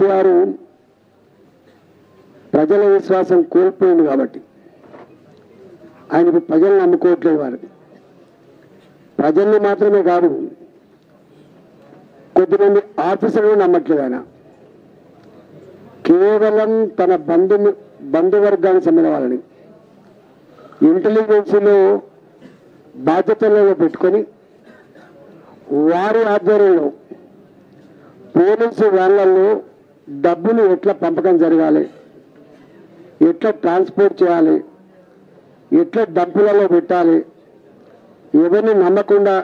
కేసీఆర్ ప్రజల విశ్వాసం కోల్పోయింది కాబట్టి ఆయన ఇప్పుడు ప్రజలను నమ్ముకోవట్లేదు వారికి ప్రజల్ని మాత్రమే కాదు కొద్దిమంది ఆఫీసర్లు నమ్మట్లేదు ఆయన కేవలం తన బంధు బంధువర్గానికి చెందిన వాళ్ళని ఇంటెలిజెన్స్లో బాధ్యతలలో పెట్టుకొని వారి ఆధ్వర్యంలో పోలీసు వాళ్ళల్లో డబ్బులు ఎట్లా పంపకం జరగాలి ఎట్లా ట్రాన్స్పోర్ట్ చేయాలి ఎట్లా డబ్బులలో పెట్టాలి ఎవరిని నమ్మకుండా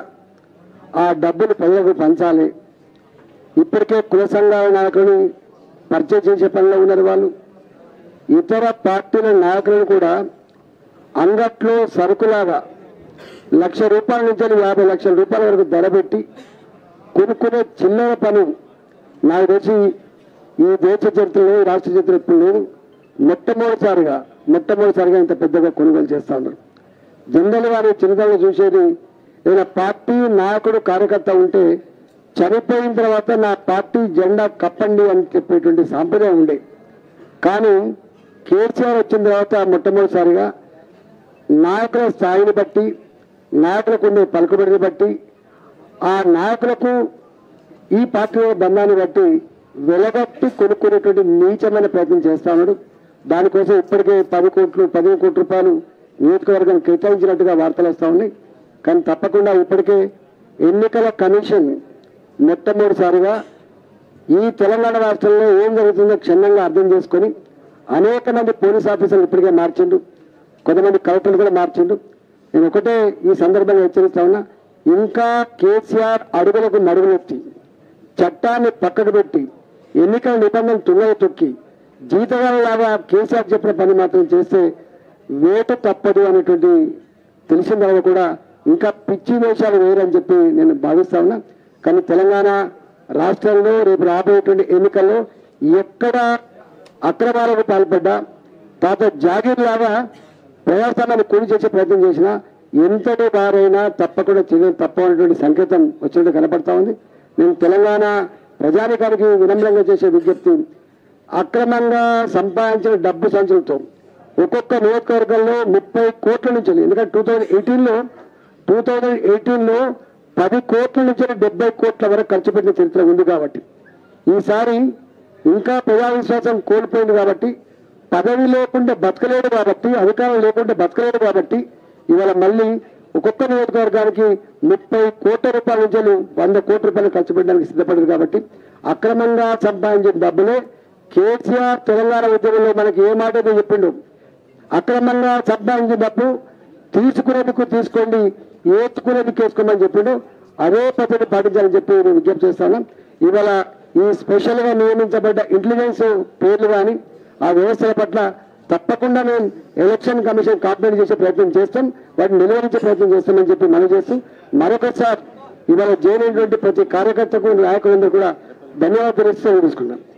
ఆ డబ్బులు ప్రజలకు పంచాలి ఇప్పటికే కుల సంఘాల నాయకులు పరిచయం చేసే పనిలో ఉన్నారు వాళ్ళు ఇతర పార్టీల నాయకులను కూడా అంగట్లో సరుకులాగా లక్ష రూపాయల నుంచి యాభై లక్షల రూపాయల వరకు ధర పెట్టి కొనుక్కునే చిన్న పని నాకు తెలిసి ఈ దేశ చరిత్రలో ఈ రాష్ట్ర చరిత్ర ఇప్పుడు లేదు మొట్టమొదటిసారిగా మొట్టమొదటిసారిగా ఇంత పెద్దగా కొనుగోలు చేస్తా ఉన్నారు జనరల్ వారి చిన్నతనంలో చూసేది ఏదైనా పార్టీ నాయకుడు కార్యకర్త ఉంటే చనిపోయిన తర్వాత నా పార్టీ జెండా కప్పండి అని చెప్పేటువంటి సాంప్రదాయం ఉండే కానీ కేసీఆర్ వచ్చిన తర్వాత మొట్టమొదటిసారిగా నాయకుల స్థాయిని బట్టి నాయకులకు ఉండే పలుకుబడిని బట్టి ఆ నాయకులకు ఈ పార్టీ బంధాన్ని బట్టి వెలగట్టి కొనుక్కునేటువంటి నీచమైన ప్రయత్నం చేస్తా ఉన్నాడు దానికోసం ఇప్పటికే పది కోట్లు పదిహేను కోట్ల రూపాయలు నియోజకవర్గం కేటాయించినట్టుగా వార్తలు వస్తూ ఉన్నాయి కానీ తప్పకుండా ఇప్పటికే ఎన్నికల కమిషన్ మొట్టమొదటిసారిగా ఈ తెలంగాణ రాష్ట్రంలో ఏం జరుగుతుందో క్షుణ్ణంగా అర్థం చేసుకొని అనేక మంది పోలీస్ ఆఫీసర్లు ఇప్పటికే మార్చిండు కొంతమంది కలెక్టర్లు కూడా మార్చిండు నేను ఒకటే ఈ సందర్భంగా హెచ్చరిస్తా ఉన్నా ఇంకా కేసీఆర్ అడుగులకు నడుగులెత్తి చట్టాన్ని పక్కకు పెట్టి ఎన్నికల నిబంధనలు తుంగలు తొక్కి జీతగాలాగా కేసీఆర్ చెప్పిన పని మాత్రం చేస్తే వేట తప్పదు అనేటువంటి తెలిసిన తర్వాత కూడా ఇంకా పిచ్చి వేషాలు వేయరని చెప్పి నేను భావిస్తా ఉన్నా కానీ తెలంగాణ రాష్ట్రంలో రేపు రాబోయేటువంటి ఎన్నికల్లో ఎక్కడ అక్రమాలకు పాల్పడ్డా తాత జాగీర్ లాగా ప్రజాస్వామ్యాన్ని కూలి చేసే ప్రయత్నం చేసినా ఎంతటి వారైనా తప్పకుండా చేయడం తప్పనటువంటి సంకేతం వచ్చినట్టు కనపడతా ఉంది నేను తెలంగాణ ప్రజానికానికి వినమ్రంగా చేసే విజ్ఞప్తి అక్రమంగా సంపాదించిన డబ్బు సంచులతో ఒక్కొక్క నియోజకవర్గంలో ముప్పై కోట్ల నుంచి ఎందుకంటే టూ థౌజండ్ ఎయిటీన్లో టూ థౌజండ్ ఎయిటీన్లో పది కోట్ల నుంచి డెబ్బై కోట్ల వరకు ఖర్చు పెట్టిన చరిత్ర ఉంది కాబట్టి ఈసారి ఇంకా ప్రజా విశ్వాసం కోల్పోయింది కాబట్టి పదవి లేకుండా బతకలేడు కాబట్టి అధికారం లేకుండా బతకలేడు కాబట్టి ఇవాళ మళ్ళీ ఒక్కొక్క నియోజకవర్గానికి ముప్పై కోట్ల రూపాయల నుంచి వంద కోట్ల రూపాయలు ఖర్చు పెట్టడానికి సిద్ధపడింది కాబట్టి అక్రమంగా సంపాదించిన డబ్బులే కేసీఆర్ తెలంగాణ ఉద్యమంలో మనకి ఏ మాట అయితే చెప్పిండు అక్రమంగా సంపాదించిన డబ్బు తీసుకునేందుకు తీసుకోండి ఏతుకునేందుకు వేసుకోమని చెప్పిండు అదే పద్ధతి పాటించాలని చెప్పి నేను విజ్ఞప్తి చేస్తాను ఇవాళ ఈ స్పెషల్ గా నియమించబడ్డ ఇంటెలిజెన్స్ పేర్లు కానీ ఆ వ్యవస్థల పట్ల తప్పకుండా మేము ఎలక్షన్ కమిషన్ కాంప్లైంట్ చేసే ప్రయత్నం చేస్తాం వాటిని నిలువరించే ప్రయత్నం చేస్తామని చెప్పి మనం చేస్తూ మరొకసారి ఇవాళ జైనటువంటి ప్రతి కార్యకర్తకు నాయకులందరూ కూడా ధన్యవాదాలు తెలుస్తూ తీసుకున్నాం